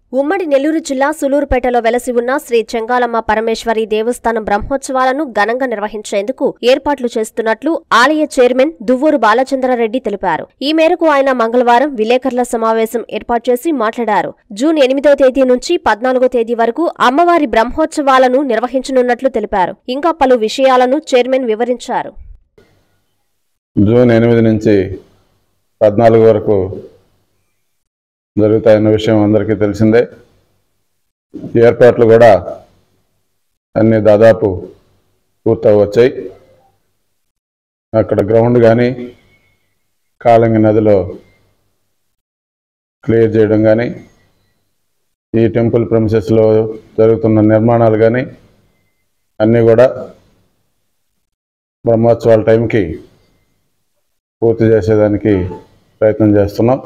ఉమ్మడి నెల్లూరు జిల్లా సులూరుపేటలో వెలసి ఉన్న శ్రీ చెంగాలమ్మ పరమేశ్వరి దేవస్థానం బ్రహ్మోత్సవాలను ఘనంగా నిర్వహించేందుకు ఏర్పాట్లు చేస్తున్నట్లు ఆలయ చైర్మన్ దువ్వూరు బాలచంద్రారెడ్డి తెలిపారు ఈ మేరకు ఆయన మంగళవారం విలేకరుల సమావేశం ఏర్పాటు చేసి మాట్లాడారు జూన్ ఎనిమిదో తేదీ నుంచి పద్నాలుగో తేదీ వరకు అమ్మవారి బ్రహ్మోత్సవాలను నిర్వహించనున్నట్లు తెలిపారు ఇంకా పలు విషయాలను చైర్మన్ వివరించారు జూన్ ఎనిమిది నుంచి పద్నాలుగు వరకు జరుగుతాయన్న విషయం అందరికీ తెలిసిందే ఈ ఏర్పాట్లు కూడా అన్ని దాదాపు పూర్తయి వచ్చాయి అక్కడ గ్రౌండ్ కానీ కాళంగి నదిలో క్లియర్ చేయడం కానీ ఈ టెంపుల్ ప్రెమిసెస్లో జరుగుతున్న నిర్మాణాలు కానీ అన్నీ కూడా బ్రహ్మోత్సవాల టైంకి పూర్తి చేసేదానికి ప్రయత్నం చేస్తున్నాం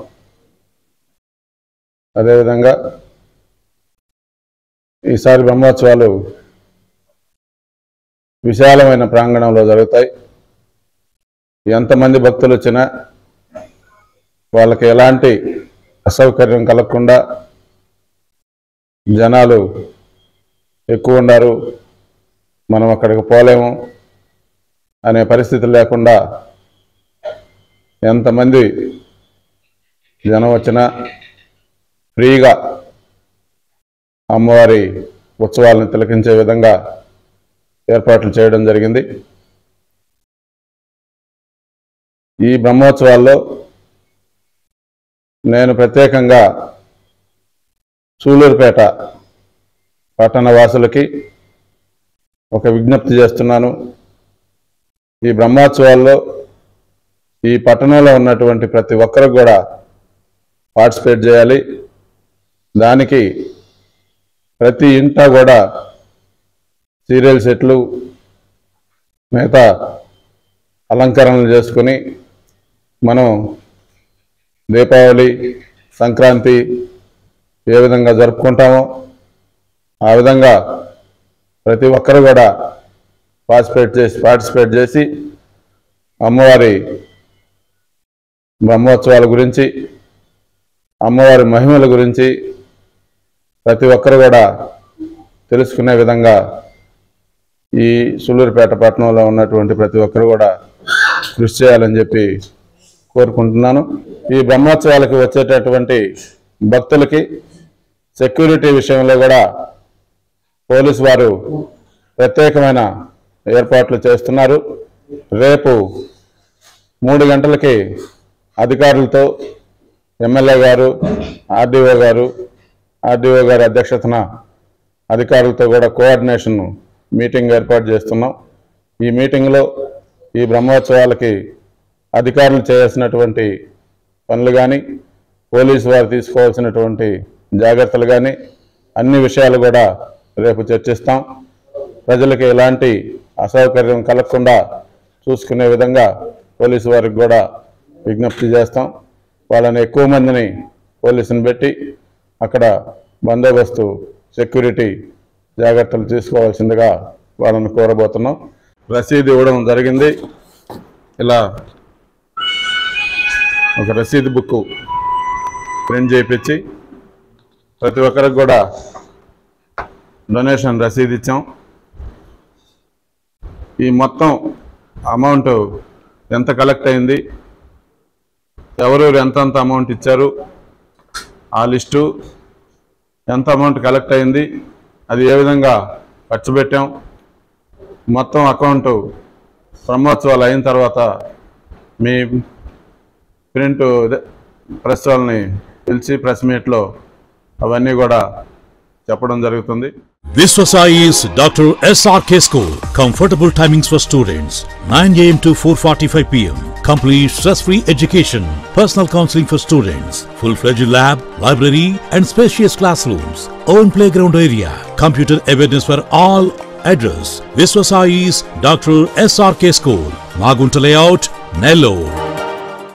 అదేవిధంగా ఈసారి బ్రహ్మోత్సవాలు విశాలమైన ప్రాంగణంలో జరుగుతాయి ఎంతమంది భక్తులు వచ్చినా వాళ్ళకి ఎలాంటి అసౌకర్యం కలగకుండా జనాలు ఎక్కువ ఉన్నారు మనం అక్కడికి పోలేము అనే పరిస్థితి లేకుండా ఎంతమంది జనం వచ్చినా ఫ్రీగా అమ్మవారి ఉత్సవాలను తిలకించే విధంగా ఏర్పాట్లు చేయడం జరిగింది ఈ బ్రహ్మోత్సవాల్లో నేను ప్రత్యేకంగా సూలూరుపేట పట్టణ వాసులకి ఒక విజ్ఞప్తి చేస్తున్నాను ఈ బ్రహ్మోత్సవాల్లో ఈ పట్టణంలో ఉన్నటువంటి ప్రతి ఒక్కరు కూడా పార్టిసిపేట్ చేయాలి దానికి ప్రతి ఇంట కూడా సీరియల్ సెట్లు మిగతా అలంకరణలు చేసుకుని మనం దీపావళి సంక్రాంతి ఏ విధంగా జరుపుకుంటామో ఆ విధంగా ప్రతి ఒక్కరు కూడా పార్టిసిపేట్ చేసి పార్టిసిపేట్ చేసి అమ్మవారి బ్రహ్మోత్సవాల గురించి అమ్మవారి మహిమల గురించి ప్రతి ఒక్కరు కూడా తెలుసుకునే విధంగా ఈ సుళ్ళూరుపేట పట్టణంలో ఉన్నటువంటి ప్రతి ఒక్కరు కూడా కృషి చేయాలని చెప్పి కోరుకుంటున్నాను ఈ బ్రహ్మోత్సవాలకి వచ్చేటటువంటి భక్తులకి సెక్యూరిటీ విషయంలో కూడా పోలీసు వారు ప్రత్యేకమైన ఏర్పాట్లు చేస్తున్నారు రేపు మూడు గంటలకి అధికారులతో ఎమ్మెల్యే గారు ఆర్డీఓ గారు ఆర్డీఓ గారి అధ్యక్షతన అధికారులతో కూడా కోఆర్డినేషన్ మీటింగ్ ఏర్పాటు చేస్తున్నాం ఈ మీటింగ్లో ఈ బ్రహ్మోత్సవాలకి అధికారులు చేయాల్సినటువంటి పనులు కానీ పోలీసు వారు తీసుకోవాల్సినటువంటి జాగ్రత్తలు కానీ అన్ని విషయాలు కూడా రేపు చర్చిస్తాం ప్రజలకు ఎలాంటి అసౌకర్యం కలగకుండా చూసుకునే విధంగా పోలీసు వారికి కూడా విజ్ఞప్తి చేస్తాం వాళ్ళని ఎక్కువ మందిని పోలీసుని పెట్టి అక్కడ బందోబస్తు సెక్యూరిటీ జాగ్రత్తలు తీసుకోవాల్సిందిగా వాళ్ళని కోరబోతున్నాం రసీదు ఇవ్వడం జరిగింది ఇలా ఒక రసీదు బుక్ ప్రింట్ చేయించి ప్రతి ఒక్కరికి కూడా డొనేషన్ రసీదు ఇచ్చాం ఈ మొత్తం అమౌంట్ ఎంత కలెక్ట్ అయింది ఎవరెవరు ఎంతెంత అమౌంట్ ఇచ్చారు ఆ లిస్టు ఎంత అమౌంట్ కలెక్ట్ అయింది అది ఏ విధంగా ఖర్చు పెట్టాం మొత్తం అకౌంట్ బ్రహ్మోత్సవాలు అయిన తర్వాత మీ ప్రింట్ ప్రెస్ వాళ్ళని పిలిచి ప్రెస్ మీట్లో అవన్నీ కూడా చెప్పడం జరుగుతుంది Viswasai is Dr. SRK School. Comfortable timings for students 9 am to 4:45 pm. Complete stress-free education, personal counseling for students, full-fledged lab, library, and spacious classrooms. Own playground area, computer awareness for all. Address: Viswasai is Dr. SRK School, Magunta Layout, Nellore.